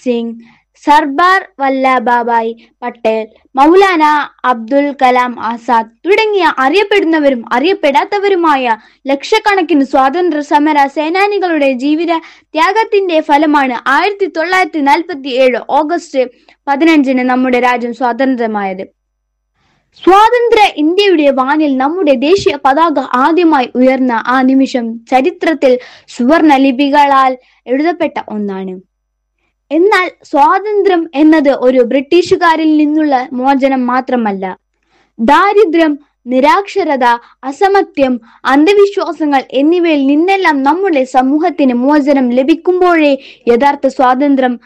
സിംഗ് സർദാർ വല്ലഭാഭായ് പട്ടേൽ മൗലാന അബ്ദുൽ കലാം ആസാദ് തുടങ്ങിയ അറിയപ്പെടുന്നവരും അറിയപ്പെടാത്തവരുമായ ലക്ഷക്കണക്കിന് സ്വാതന്ത്ര്യ സമര സേനാനികളുടെ ജീവിത ത്യാഗത്തിന്റെ ഫലമാണ് ആയിരത്തി തൊള്ളായിരത്തി നാൽപ്പത്തി ഏഴ് ഓഗസ്റ്റ് പതിനഞ്ചിന് നമ്മുടെ രാജ്യം സ്വാതന്ത്ര്യമായത് സ്വാതന്ത്ര്യ ഇന്ത്യയുടെ വാനിൽ നമ്മുടെ ദേശീയ പതാക ആദ്യമായി ഉയർന്ന ആ നിമിഷം ചരിത്രത്തിൽ സുവർണ ലിപികളാൽ എഴുതപ്പെട്ട ഒന്നാണ് എന്നാൽ സ്വാതന്ത്ര്യം എന്നത് ഒരു ബ്രിട്ടീഷുകാരിൽ നിന്നുള്ള മോചനം മാത്രമല്ല ദാരിദ്ര്യം നിരാക്ഷരത അസമത്യം അന്ധവിശ്വാസങ്ങൾ എന്നിവയിൽ നിന്നെല്ലാം നമ്മുടെ സമൂഹത്തിന് മോചനം ലഭിക്കുമ്പോഴേ യഥാർത്ഥ സ്വാതന്ത്ര്യം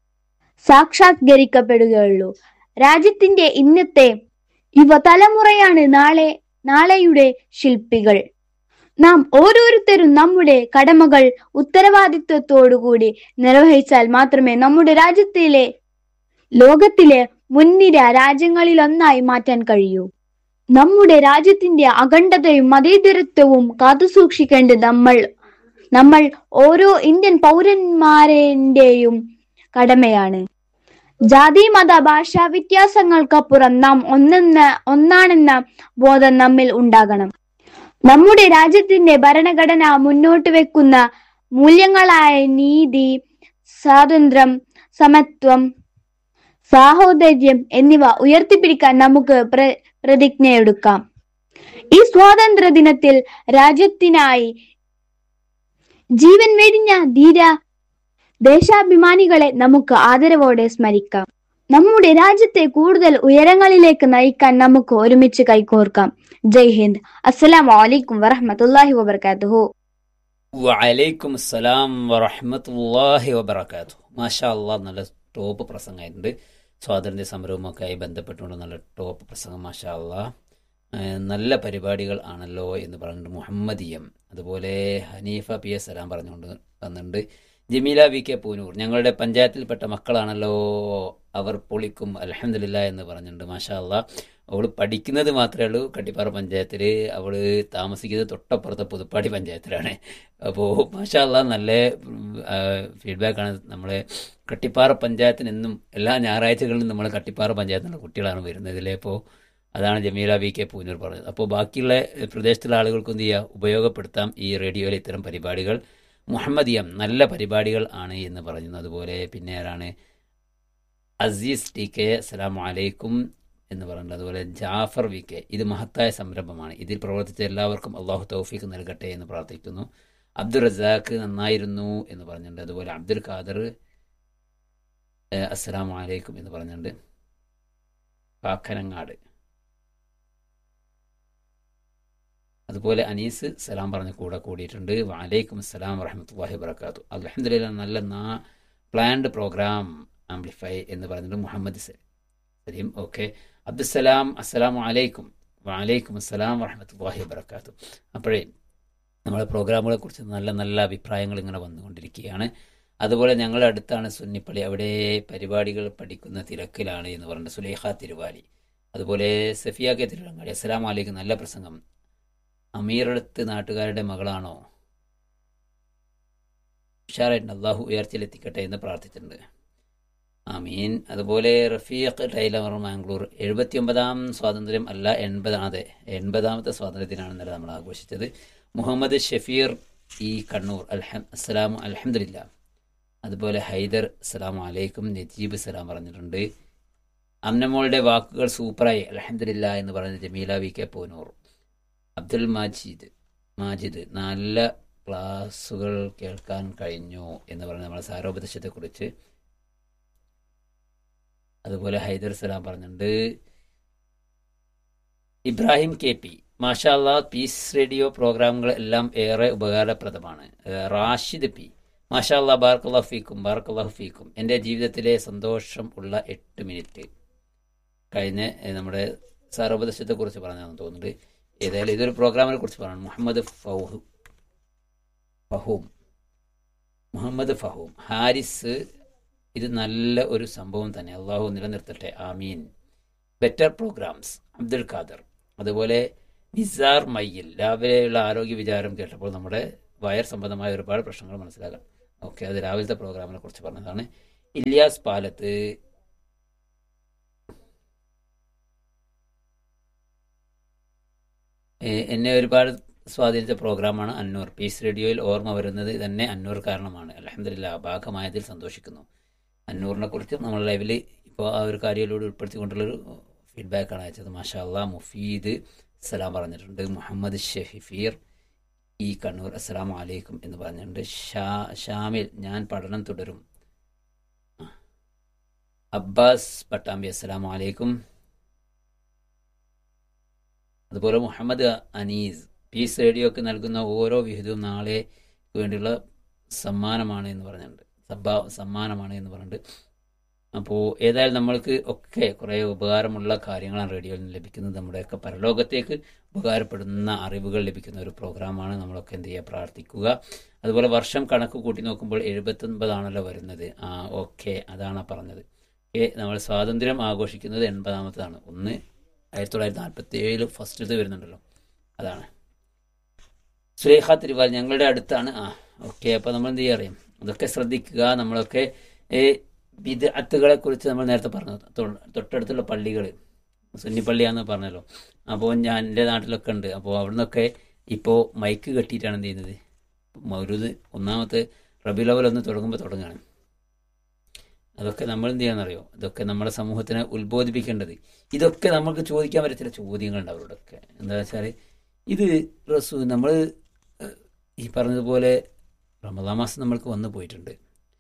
സാക്ഷാത്കരിക്കപ്പെടുകയുള്ളൂ രാജ്യത്തിന്റെ ഇന്നത്തെ യുവതലമുറയാണ് നാളെ നാളെയുടെ ശില്പികൾ നാം ഓരോരുത്തരും നമ്മുടെ കടമകൾ ഉത്തരവാദിത്വത്തോടുകൂടി നിർവഹിച്ചാൽ മാത്രമേ നമ്മുടെ രാജ്യത്തിലെ ലോകത്തിലെ മുൻനിര രാജ്യങ്ങളിലൊന്നായി മാറ്റാൻ കഴിയൂ നമ്മുടെ രാജ്യത്തിന്റെ അഖണ്ഡതയും മതേതരത്വവും കാത്തുസൂക്ഷിക്കേണ്ടത് നമ്മൾ നമ്മൾ ഓരോ ഇന്ത്യൻ പൗരന്മാരന്റെയും കടമയാണ് ജാതി മത ഭാഷാ വ്യത്യാസങ്ങൾക്കപ്പുറം നാം ഒന്നെന്ന ഒന്നാണെന്ന ബോധം നമ്മിൽ ഉണ്ടാകണം നമ്മുടെ രാജ്യത്തിന്റെ ഭരണഘടന മുന്നോട്ട് വെക്കുന്ന മൂല്യങ്ങളായ നീതി സ്വാതന്ത്ര്യം സമത്വം സാഹോദര്യം എന്നിവ ഉയർത്തിപ്പിടിക്കാൻ നമുക്ക് പ്ര പ്രതിജ്ഞയെടുക്കാം ഈ സ്വാതന്ത്ര്യ ദിനത്തിൽ രാജ്യത്തിനായി ജീവൻ വെടിഞ്ഞ ധീര ദേശാഭിമാനികളെ നമുക്ക് ആദരവോടെ സ്മരിക്കാം നമ്മുടെ രാജ്യത്തെ കൂടുതൽ ഉയരങ്ങളിലേക്ക് നയിക്കാൻ നമുക്ക് ഒരുമിച്ച് കൈകോർക്കാം ജയ് ഹിന്ദ് അസ്സലാമു അലൈക്കും വറഹ്മത്തുള്ളാഹി വബർക്കാത്തുഹു വലൈക്കും അസ്സലാം വറഹമത്തല്ലാഹി വബർക്കാത്തു മാഷാ അള്ളാഹ് നല്ല ടോപ്പ് പ്രസംഗമായിട്ടുണ്ട് സ്വാതന്ത്ര്യ സമരവുമൊക്കെ ആയി ബന്ധപ്പെട്ടുകൊണ്ട് നല്ല ടോപ്പ് പ്രസംഗം മാഷാ അള്ളാഹ് ഏഹ് നല്ല പരിപാടികൾ ആണല്ലോ എന്ന് പറഞ്ഞിട്ട് മുഹമ്മദ് എം അതുപോലെ ഹനീഫ പി എസ് സലാം പറഞ്ഞുകൊണ്ട് വന്നിട്ടുണ്ട് ജമീല വി കെ പൂനൂർ ഞങ്ങളുടെ പഞ്ചായത്തിൽപ്പെട്ട മക്കളാണല്ലോ അവർ പൊളിക്കും അലഹമില്ല എന്ന് പറഞ്ഞിട്ടുണ്ട് മാഷാ അള്ളാഹ് അവൾ പഠിക്കുന്നത് മാത്രമേ ഉള്ളൂ കട്ടിപ്പാറ പഞ്ചായത്തിൽ അവൾ താമസിക്കുന്നത് തൊട്ടപ്പുറത്തെ പുതുപ്പാടി പഞ്ചായത്തിലാണ് അപ്പോൾ മാഷാ അള്ളാ നല്ല ഫീഡ്ബാക്കാണ് നമ്മളെ കട്ടിപ്പാറ പഞ്ചായത്തിന് എന്നും എല്ലാ ഞായറാഴ്ചകളിലും നമ്മൾ കട്ടിപ്പാറ പഞ്ചായത്തിലുള്ള കുട്ടികളാണ് വരുന്നത് ഇതിലെ അപ്പോൾ അതാണ് ജമീല വി കെ പൂനൂർ പറഞ്ഞത് അപ്പോൾ ബാക്കിയുള്ള പ്രദേശത്തുള്ള ആളുകൾക്കും എന്ത് ചെയ്യുക ഉപയോഗപ്പെടുത്താം ഈ റേഡിയോയിലെ ഇത്തരം പരിപാടികൾ മുഹമ്മദ് എം നല്ല പരിപാടികൾ ആണ് എന്ന് പറയുന്നു അതുപോലെ പിന്നെ ആരാണ് അസീസ് ടി കെ അസ്സലാമു അലൈക്കും എന്ന് പറഞ്ഞിട്ട് അതുപോലെ ജാഫർ വി കെ ഇത് മഹത്തായ സംരംഭമാണ് ഇതിൽ പ്രവർത്തിച്ച എല്ലാവർക്കും അള്ളാഹു തൗഫീഖ് നൽകട്ടെ എന്ന് പ്രാർത്ഥിക്കുന്നു അബ്ദുൾ റസാഖ് നന്നായിരുന്നു എന്ന് പറഞ്ഞിട്ടുണ്ട് അതുപോലെ അബ്ദുൽ ഖാദർ ഏഹ്, അസ്സലാമു അലൈക്കും എന്ന് പറഞ്ഞിട്ടുണ്ട് കാക്കനങ്ങാട് അതുപോലെ അനീസ് സലാം പറഞ്ഞ് കൂടെ കൂടിയിട്ടുണ്ട് വലൈക്കും അസ്സലാം വറഹമത്തല്ലാഹി വബർക്കാത്തു അലഹമില്ല നല്ല നാ പ്ലാൻഡ് പ്രോഗ്രാം ആംപ്ലിഫൈ എന്ന് പറഞ്ഞിട്ട് മുഹമ്മദ് സ- സലീം ഓക്കെ അബ്ദുസലാം അസ്സലാമു അലൈക്കും വലൈക്കും അസ്സലാം വറഹമത്തല്ലാഹി വബർക്കാത്തു അപ്പോഴേ നമ്മുടെ പ്രോഗ്രാമുകളെ കുറിച്ച് നല്ല നല്ല അഭിപ്രായങ്ങൾ ഇങ്ങനെ വന്നുകൊണ്ടിരിക്കുകയാണ് അതുപോലെ ഞങ്ങളുടെ അടുത്താണ് സുന്നിപ്പള്ളി അവിടെ പരിപാടികൾ പഠിക്കുന്ന തിരക്കിലാണ് എന്ന് പറഞ്ഞിട്ട് സുലേഖ തിരുവാലി അതുപോലെ സഫിയ കെ തിരുവങ്ങാടി അസ്സലാം വലൈക്കും നല്ല പ്രസംഗം അമീറടുത്ത് നാട്ടുകാരുടെ മകളാണോ ഉഷാറായിട്ടുണ്ട് അള്ളാഹു ഉയർച്ചയിലെത്തിക്കട്ടെ എന്ന് പ്രാർത്ഥിച്ചിട്ടുണ്ട് ആമീൻ അതുപോലെ റഫീഖ് ടൈലർ മാംഗ്ലൂർ എഴുപത്തിയൊമ്പതാം സ്വാതന്ത്ര്യം അല്ല എൺപതാം അതെ എൺപതാമത്തെ സ്വാതന്ത്ര്യത്തിനാണ് ഇന്നലെ നമ്മൾ ആഘോഷിച്ചത് മുഹമ്മദ് ഷഫീർ ഇ കണ്ണൂർ അൽഹം അസ്സലാമു അലഹമില്ല അതുപോലെ ഹൈദർ അസ്സലാമു അലൈക്കും നജീബ് സലാം പറഞ്ഞിട്ടുണ്ട് അമ്നമോളുടെ വാക്കുകൾ സൂപ്പറായി അലഹമില്ല എന്ന് പറഞ്ഞ ജമീല വി കെ പൂനൂർ അബ്ദുൽ മാജീദ് മാജിദ് നല്ല ക്ലാസ്സുകൾ കേൾക്കാൻ കഴിഞ്ഞു എന്ന് പറഞ്ഞ നമ്മുടെ സാരോപദേശത്തെക്കുറിച്ച് അതുപോലെ ഹൈദർ സലാം പറഞ്ഞിട്ടുണ്ട് ഇബ്രാഹിം കെ പി മാഷാല്ല പീസ് റേഡിയോ പ്രോഗ്രാമുകൾ എല്ലാം ഏറെ ഉപകാരപ്രദമാണ് ഏഹ് റാഷിദ് പി മാഷാല്ല ബാർക്കല്ലാഹു ഫീക്കും ബാർക്കല്ലാഹു ഫീക്കും എൻ്റെ ജീവിതത്തിലെ സന്തോഷം ഉള്ള എട്ട് മിനിറ്റ് കഴിഞ്ഞ ഏഹ് നമ്മുടെ സാരോപദേശത്തെക്കുറിച്ച് പറഞ്ഞാണെന്ന് തോന്നുന്നുണ്ട് ഏതായാലും ഇതൊരു പ്രോഗ്രാമിനെ കുറിച്ച് പറയണം മുഹമ്മദ് ഫൗഹു ഫഹൂം മുഹമ്മദ് ഫഹൂം ഹാരിസ് ഇത് നല്ല ഒരു സംഭവം തന്നെ അള്ളാഹു നിലനിർത്തട്ടെ ആമീൻ ബെറ്റർ പ്രോഗ്രാംസ് അബ്ദുൽ ഖാദർ അതുപോലെ നിസാർ മയ്യിൽ രാവിലെയുള്ള ആരോഗ്യ വിചാരം കേട്ടപ്പോൾ നമ്മുടെ വയർ സംബന്ധമായ ഒരുപാട് പ്രശ്നങ്ങൾ മനസ്സിലാക്കാം ഓക്കെ അത് രാവിലത്തെ പ്രോഗ്രാമിനെ കുറിച്ച് പറഞ്ഞതാണ് ഇല്യാസ് പാലത്ത് ഏ, എന്നെ ഒരുപാട് സ്വാധീനിച്ച പ്രോഗ്രാമാണ് അന്നൂർ പീസ് റേഡിയോയിൽ ഓർമ്മ വരുന്നത് തന്നെ അന്നൂർ കാരണമാണ് അലഹമില്ല ഭാഗമായതിൽ സന്തോഷിക്കുന്നു അന്നൂറിനെ കുറിച്ച് നമ്മൾ ലൈവിൽ ഇപ്പോൾ ആ ഒരു കാര്യത്തിലൂടെ ഉൾപ്പെടുത്തിക്കൊണ്ടുള്ളൊരു ഫീഡ്ബാക്കാണ് അയച്ചത് മാഷാ അള്ളാ മുഫീദ് സലാം പറഞ്ഞിട്ടുണ്ട് മുഹമ്മദ് ഷെഹിഫീർ ഈ കണ്ണൂർ അസ്സലാം വലൈക്കും എന്ന് പറഞ്ഞിട്ടുണ്ട് ഷാ ഷാമിൽ ഞാൻ പഠനം തുടരും അബ്ബാസ് പട്ടാമ്പി അസ്സലാം വലൈക്കും അതുപോലെ മുഹമ്മദ് അനീസ് പീസ് റേഡിയോക്ക് നൽകുന്ന ഓരോ വിഹിതവും നാളെ വേണ്ടിയുള്ള സമ്മാനമാണ് എന്ന് പറഞ്ഞിട്ടുണ്ട് സബ്ബാ സമ്മാനമാണ് എന്ന് പറഞ്ഞിട്ട് അപ്പോൾ ഏതായാലും നമ്മൾക്ക് ഒക്കെ കുറേ ഉപകാരമുള്ള കാര്യങ്ങളാണ് റേഡിയോയിൽ നിന്ന് ലഭിക്കുന്നത് നമ്മുടെയൊക്കെ പരലോകത്തേക്ക് ഉപകാരപ്പെടുന്ന അറിവുകൾ ലഭിക്കുന്ന ഒരു പ്രോഗ്രാമാണ് നമ്മളൊക്കെ എന്ത് ചെയ്യുക പ്രാർത്ഥിക്കുക അതുപോലെ വർഷം കണക്ക് കൂട്ടി നോക്കുമ്പോൾ എഴുപത്തൊൻപതാണല്ലോ വരുന്നത് ആ ഓക്കെ അതാണ് പറഞ്ഞത് ഏ നമ്മൾ സ്വാതന്ത്ര്യം ആഘോഷിക്കുന്നത് എൺപതാമത്തതാണ് ഒന്ന് ആയിരത്തി തൊള്ളായിരത്തി നാൽപ്പത്തി ഏഴിൽ ഫസ്റ്റ് ഇത് വരുന്നുണ്ടല്ലോ അതാണ് സുലേഖ തിരുവാൽ ഞങ്ങളുടെ അടുത്താണ് ആ ഓക്കെ അപ്പോൾ നമ്മൾ എന്ത് ചെയ്യാറിയാം അതൊക്കെ ശ്രദ്ധിക്കുക നമ്മളൊക്കെ ഈ വിദഗ്ധകളെ കുറിച്ച് നമ്മൾ നേരത്തെ പറഞ്ഞു തൊ- തൊട്ടടുത്തുള്ള പള്ളികൾ സുന്നിപ്പള്ളിയാന്ന് പറഞ്ഞല്ലോ അപ്പോൾ ഞാൻ എൻ്റെ നാട്ടിലൊക്കെ ഉണ്ട് അപ്പോൾ അവിടെ നിന്നൊക്കെ ഇപ്പോൾ മൈക്ക് കെട്ടിയിട്ടാണ് എന്ത് ചെയ്യുന്നത് മൗരൂദ് ഒന്നാമത്തെ റബി ലെവൽ ഒന്ന് തുടങ്ങുമ്പോൾ തുടങ്ങുകയാണ് അതൊക്കെ നമ്മൾ എന്ത് ചെയ്യാന്നറിയോ ഇതൊക്കെ നമ്മുടെ സമൂഹത്തിനെ ഉത്ബോധിപ്പിക്കേണ്ടത് ഇതൊക്കെ നമുക്ക് ചോദിക്കാൻ പറ്റിയ ചില ചോദ്യങ്ങളുണ്ട് അവരോടൊക്കെ എന്താ വെച്ചാൽ ഇത് റസൂ നമ്മൾ ഈ പറഞ്ഞതുപോലെ റമദാ മാസം നമ്മൾക്ക് വന്നു പോയിട്ടുണ്ട്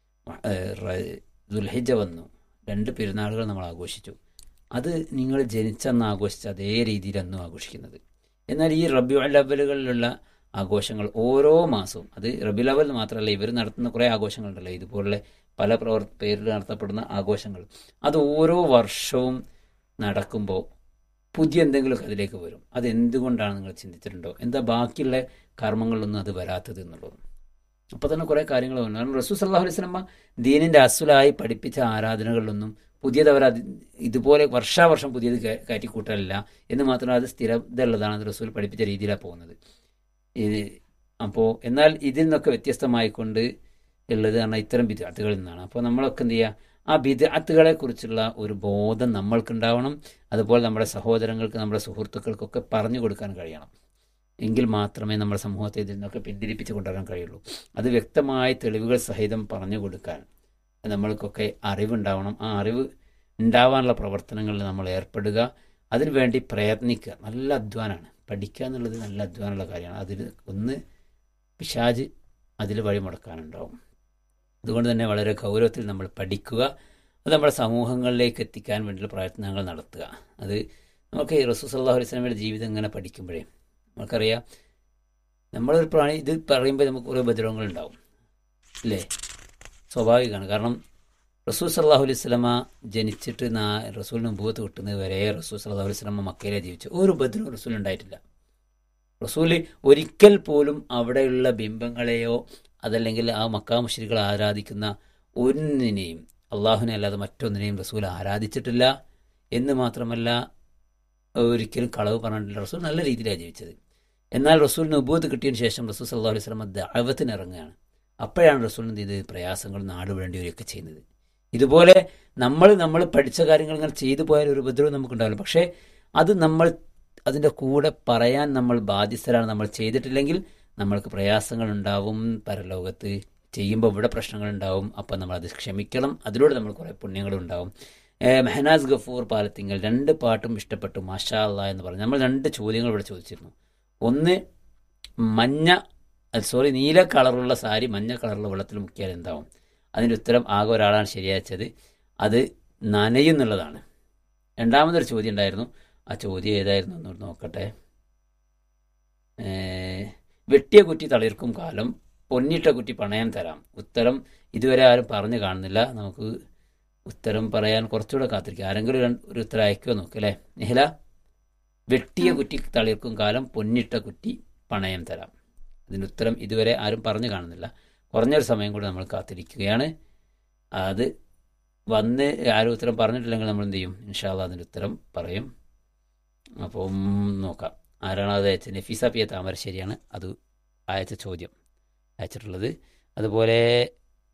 ഏഹ് റ- ദുൽഹിജ വന്നു രണ്ട് പെരുന്നാളുകൾ നമ്മൾ ആഘോഷിച്ചു അത് നിങ്ങൾ ജനിച്ചന്ന് ആഘോഷിച്ച അതേ രീതിയിൽ അന്നും ആഘോഷിക്കുന്നത് എന്നാൽ ഈ റബി ലവലുകളിലുള്ള ആഘോഷങ്ങൾ ഓരോ മാസവും അത് റബി ലവൽ മാത്രമല്ല ഇവർ നടത്തുന്ന കുറേ ആഘോഷങ്ങളുണ്ടല്ലോ ഇതുപോലുള്ള പല പ്രവർ പേരിൽ നടത്തപ്പെടുന്ന ആഘോഷങ്ങൾ അത് ഓരോ വർഷവും നടക്കുമ്പോൾ പുതിയ എന്തെങ്കിലുമൊക്കെ അതിലേക്ക് വരും അത് എന്തുകൊണ്ടാണ് നിങ്ങൾ ചിന്തിച്ചിട്ടുണ്ടോ എന്താ ബാക്കിയുള്ള കർമ്മങ്ങളിലൊന്നും അത് വരാത്തത് എന്നുള്ളത് അപ്പോൾ തന്നെ കുറേ കാര്യങ്ങൾ വന്നു കാരണം റസൂൽ സല്ലാഹു അലൈഹി സ്വലമ്മ ദീനിൻ്റെ അസുലായി പഠിപ്പിച്ച ആരാധനകളിലൊന്നും പുതിയത് അവർ അത് ഇതുപോലെ വർഷാവർഷം പുതിയത് കയ- കയറ്റിക്കൂട്ടലല്ല എന്ന് മാത്രമല്ല അത് സ്ഥിരത ഉള്ളതാണ് അത് റസൂൽ പഠിപ്പിച്ച രീതിയിലാണ് പോകുന്നത് ഇത് അപ്പോൾ എന്നാൽ ഇതിൽ നിന്നൊക്കെ വ്യത്യസ്തമായിക്കൊണ്ട് ഉള്ളത് കാരണം ഇത്തരം ബിദ്അത്തുകളിൽ നിന്നാണ് അപ്പോൾ നമ്മളൊക്കെ എന്ത് ചെയ്യുക ആ ബിദ്അത്തുകളെ കുറിച്ചുള്ള ഒരു ബോധം നമ്മൾക്കുണ്ടാവണം അതുപോലെ നമ്മുടെ സഹോദരങ്ങൾക്ക് നമ്മുടെ സുഹൃത്തുക്കൾക്കൊക്കെ പറഞ്ഞു കൊടുക്കാൻ കഴിയണം എങ്കിൽ മാത്രമേ നമ്മുടെ സമൂഹത്തെ ഇതിൽ നിന്നൊക്കെ പിന്തിരിപ്പിച്ച് കൊണ്ടുവരാൻ കഴിയുള്ളൂ അത് വ്യക്തമായ തെളിവുകൾ സഹിതം പറഞ്ഞു കൊടുക്കാൻ നമ്മൾക്കൊക്കെ അറിവുണ്ടാവണം ആ അറിവ് ഉണ്ടാവാനുള്ള പ്രവർത്തനങ്ങളിൽ നമ്മൾ ഏർപ്പെടുക അതിനുവേണ്ടി പ്രയത്നിക്കുക നല്ല അധ്വാനമാണ് പഠിക്കുക എന്നുള്ളത് നല്ല അധ്വാനമുള്ള കാര്യമാണ് അതിൽ ഒന്ന് പിശാജ് അതിൽ വഴി മുടക്കാനുണ്ടാവും അതുകൊണ്ട് തന്നെ വളരെ ഗൗരവത്തിൽ നമ്മൾ പഠിക്കുക അത് നമ്മുടെ സമൂഹങ്ങളിലേക്ക് എത്തിക്കാൻ വേണ്ടിയുള്ള പ്രയത്നങ്ങൾ നടത്തുക അത് നമുക്ക് ഈ റസൂൽ സല്ലാഹു അലൈഹി സ്വലമിയുടെ ജീവിതം ഇങ്ങനെ പഠിക്കുമ്പോഴേ നമുക്കറിയാം നമ്മളൊരു പ്രാണി ഇത് പറയുമ്പോൾ നമുക്ക് കുറേ ഉപദ്രവങ്ങൾ ഉണ്ടാവും അല്ലേ സ്വാഭാവികമാണ് കാരണം റസൂൽ സല്ലാഹു അലൈഹി സ്വലമ ജനിച്ചിട്ട് നാ റസൂലിന് മുമ്പത്ത് കിട്ടുന്നത് വരെ റസൂൽ സല്ലാഹു അലൈഹി സ്വലമ മക്കയിലെ ജീവിച്ചു ഒരു ഉപദ്രവം റസൂൽ ഉണ്ടായിട്ടില്ല റസൂല് ഒരിക്കൽ പോലും അവിടെയുള്ള ബിംബങ്ങളെയോ അതല്ലെങ്കിൽ ആ മക്കാ മുഷരികൾ ആരാധിക്കുന്ന ഒന്നിനെയും അള്ളാഹുനെ അല്ലാതെ മറ്റൊന്നിനെയും റസൂൽ ആരാധിച്ചിട്ടില്ല എന്ന് മാത്രമല്ല ഒരിക്കലും കളവ് പറഞ്ഞിട്ടില്ല റസൂൽ നല്ല രീതിയിലാണ് ജീവിച്ചത് എന്നാൽ റസൂലിന് ഉപൂത്ത് കിട്ടിയതിന് ശേഷം റസൂൽ സല്ലാഹു അലൈഹി സ്വലമ ദഅവത്തിന് ഇറങ്ങുകയാണ് അപ്പോഴാണ് റസൂലിന് എന്ത് ചെയ്ത് പ്രയാസങ്ങൾ നാട് വേണ്ടിയൊക്കെ ചെയ്യുന്നത് ഇതുപോലെ നമ്മൾ നമ്മൾ പഠിച്ച കാര്യങ്ങൾ ഇങ്ങനെ ചെയ്തു പോയാൽ ഒരു ഉപദ്രവം നമുക്കുണ്ടാവില്ല പക്ഷേ അത് നമ്മൾ അതിൻ്റെ കൂടെ പറയാൻ നമ്മൾ ബാധ്യസ്ഥരാണ് നമ്മൾ ചെയ്തിട്ടില്ലെങ്കിൽ നമ്മൾക്ക് പ്രയാസങ്ങൾ ഉണ്ടാവും പരലോകത്ത് ചെയ്യുമ്പോൾ ഇവിടെ പ്രശ്നങ്ങൾ ഉണ്ടാവും അപ്പം നമ്മൾ അത് ക്ഷമിക്കണം അതിലൂടെ നമ്മൾ കുറേ പുണ്യങ്ങളും ഉണ്ടാവും ഏഹ് മെഹനാസ് ഗഫൂർ പാലത്തിങ്കൽ രണ്ട് പാട്ടും ഇഷ്ടപ്പെട്ടു മാഷാ അല്ലാ എന്ന് പറഞ്ഞു നമ്മൾ രണ്ട് ചോദ്യങ്ങൾ ഇവിടെ ചോദിച്ചിരുന്നു ഒന്ന് മഞ്ഞ സോറി നീല കളറുള്ള സാരി മഞ്ഞ കളറുള്ള വെള്ളത്തിൽ മുക്കിയാൽ എന്താവും അതിൻ്റെ ഉത്തരം ആകെ ഒരാളാണ് ശരിയാച്ചത് അത് നനയുന്നുള്ളതാണ് രണ്ടാമതൊരു ചോദ്യം ഉണ്ടായിരുന്നു ആ ചോദ്യം ഏതായിരുന്നു എന്നോട് നോക്കട്ടെ ഏഹ്, വെട്ടിയ കുറ്റി തളിർക്കും കാലം പൊന്നിട്ട കുറ്റി പണയം തരാം ഉത്തരം ഇതുവരെ ആരും പറഞ്ഞു കാണുന്നില്ല നമുക്ക് ഉത്തരം പറയാൻ കുറച്ചുകൂടെ കാത്തിരിക്കാം ആരെങ്കിലും രണ്ട് ഒരു ഉത്തരം അയക്കുമോ നോക്ക് അല്ലേ നിഹില വെട്ടിയ കുറ്റി തളിർക്കും കാലം പൊന്നിട്ട കുറ്റി പണയം തരാം ഇതിൻ്റെ ഉത്തരം ഇതുവരെ ആരും പറഞ്ഞു കാണുന്നില്ല കുറഞ്ഞൊരു സമയം കൂടി നമ്മൾ കാത്തിരിക്കുകയാണ് അത് വന്ന് ആരും ഉത്തരം പറഞ്ഞിട്ടില്ലെങ്കിൽ നമ്മൾ എന്ത് ചെയ്യും ഇൻഷാല്ല അതിൻ്റെ ഉത്തരം പറയും അപ്പം നോക്കാം ആരാണ് അത് അയച്ചത് നഫീസ പി എ താമരശ്ശേരിയാണ് അത് അയച്ച ചോദ്യം അയച്ചിട്ടുള്ളത് അതുപോലെ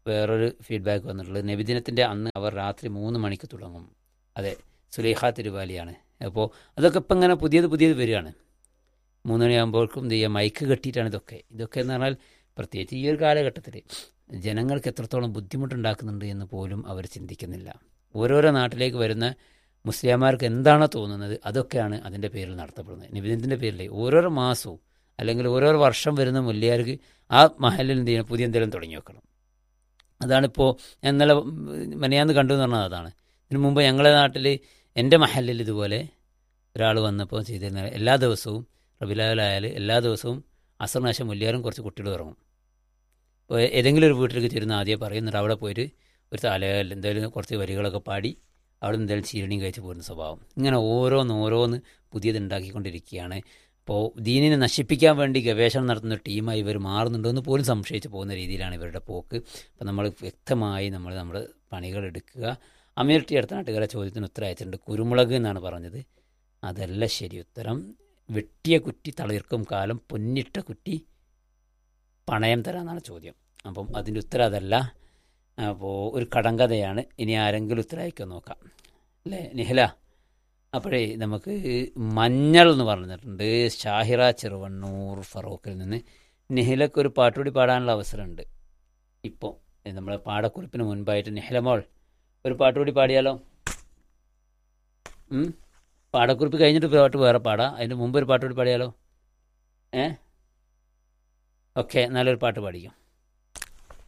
വേറൊരു ഫീഡ്ബാക്ക് വന്നിട്ടുള്ളത് നബിദിനത്തിൻ്റെ അന്ന് അവർ രാത്രി മൂന്ന് മണിക്ക് തുടങ്ങും അതെ സുലേഖ തിരുവാലിയാണ് അപ്പോൾ അതൊക്കെ ഇപ്പം ഇങ്ങനെ പുതിയത് പുതിയത് വരികയാണ് മൂന്ന് മണിയാകുമ്പോഴേക്കും എന്ത് ചെയ്യുക മൈക്ക് കെട്ടിയിട്ടാണ് ഇതൊക്കെ ഇതൊക്കെ എന്ന് പറഞ്ഞാൽ പ്രത്യേകിച്ച് ഈ ഒരു കാലഘട്ടത്തിൽ ജനങ്ങൾക്ക് എത്രത്തോളം ബുദ്ധിമുട്ടുണ്ടാക്കുന്നുണ്ട് എന്ന് പോലും അവർ ചിന്തിക്കുന്നില്ല ഓരോരോ നാട്ടിലേക്ക് വരുന്ന മുസ്ലിംമാർക്ക് എന്താണോ തോന്നുന്നത് അതൊക്കെയാണ് അതിൻ്റെ പേരിൽ നടത്തപ്പെടുന്നത് നിബിധത്തിൻ്റെ പേരിൽ ഓരോരോ മാസവും അല്ലെങ്കിൽ ഓരോരോ വർഷം വരുന്ന മുല്ലിയാർക്ക് ആ മഹലിൽ എന്ത് ചെയ്യണം പുതിയ എന്തെങ്കിലും തുടങ്ങി വെക്കണം അതാണിപ്പോൾ ഞാൻ ഇന്നലെ മനയാന്ന് കണ്ടു എന്ന് പറഞ്ഞത് അതാണ് ഇതിനു മുമ്പ് ഞങ്ങളുടെ നാട്ടിൽ എൻ്റെ മഹലിൽ ഇതുപോലെ ഒരാൾ വന്നപ്പോൾ ചെയ്തിരുന്ന എല്ലാ ദിവസവും റബിലായാൽ എല്ലാ ദിവസവും അസർനാശം മുല്ലിയാരും കുറച്ച് കുട്ടികൾ ഇറങ്ങും ഇപ്പോൾ ഏതെങ്കിലും ഒരു വീട്ടിലേക്ക് ചെരുന്ന ആദ്യം പറയുന്നുണ്ട് അവിടെ പോയിട്ട് ഒരു തലയിൽ എന്തായാലും കുറച്ച് വരികളൊക്കെ പാടി അവിടെ നിന്ന് എന്തായാലും ചീരണിയും കഴിച്ച് പോരുന്ന സ്വഭാവം ഇങ്ങനെ ഓരോന്ന് ഓരോന്ന് പുതിയത് ഉണ്ടാക്കിക്കൊണ്ടിരിക്കുകയാണ് അപ്പോൾ ദീനിനെ നശിപ്പിക്കാൻ വേണ്ടി ഗവേഷണം നടത്തുന്ന ഒരു ടീമായി ഇവർ മാറുന്നുണ്ടോ എന്ന് പോലും സംശയിച്ച് പോകുന്ന രീതിയിലാണ് ഇവരുടെ പോക്ക് അപ്പോൾ നമ്മൾ വ്യക്തമായി നമ്മൾ നമ്മുടെ പണികൾ എടുക്കുക അമീർ ടി അടുത്ത നാട്ടുകാരെ ചോദ്യത്തിന് ഉത്തരം അയച്ചിട്ടുണ്ട് കുരുമുളക് എന്നാണ് പറഞ്ഞത് അതല്ല ശരി ഉത്തരം വെട്ടിയ കുറ്റി തളിർക്കും കാലം പൊന്നിട്ട കുറ്റി പണയം തരാമെന്നാണ് ചോദ്യം അപ്പം അതിൻ്റെ ഉത്തരം അതല്ല അപ്പോൾ ഒരു കടങ്കഥയാണ് ഇനി ആരെങ്കിലും ഉത്തരം അയക്കാൻ നോക്കാം അല്ലേ നിഹല അപ്പോഴേ നമുക്ക് മഞ്ഞൾ എന്ന് പറഞ്ഞിട്ടുണ്ട് ഷാഹിറ ചെറുവണ്ണൂർ ഫറൂഖിൽ നിന്ന് നിഹിലക്ക് ഒരു പാട്ടുകൂടി പാടാനുള്ള അവസരമുണ്ട് ഇപ്പോൾ നമ്മളെ പാടക്കുറിപ്പിന് മുൻപായിട്ട് നിഹല മോൾ ഒരു പാട്ടുകൂടി പാടിയാലോ ഉം? പാടക്കുറിപ്പ് കഴിഞ്ഞിട്ട് പാട്ട് വേറെ പാടാം അതിന് മുമ്പ് ഒരു പാട്ടുകൂടി പാടിയാലോ ഏ ഓക്കെ നല്ലൊരു പാട്ട് പാടിക്കും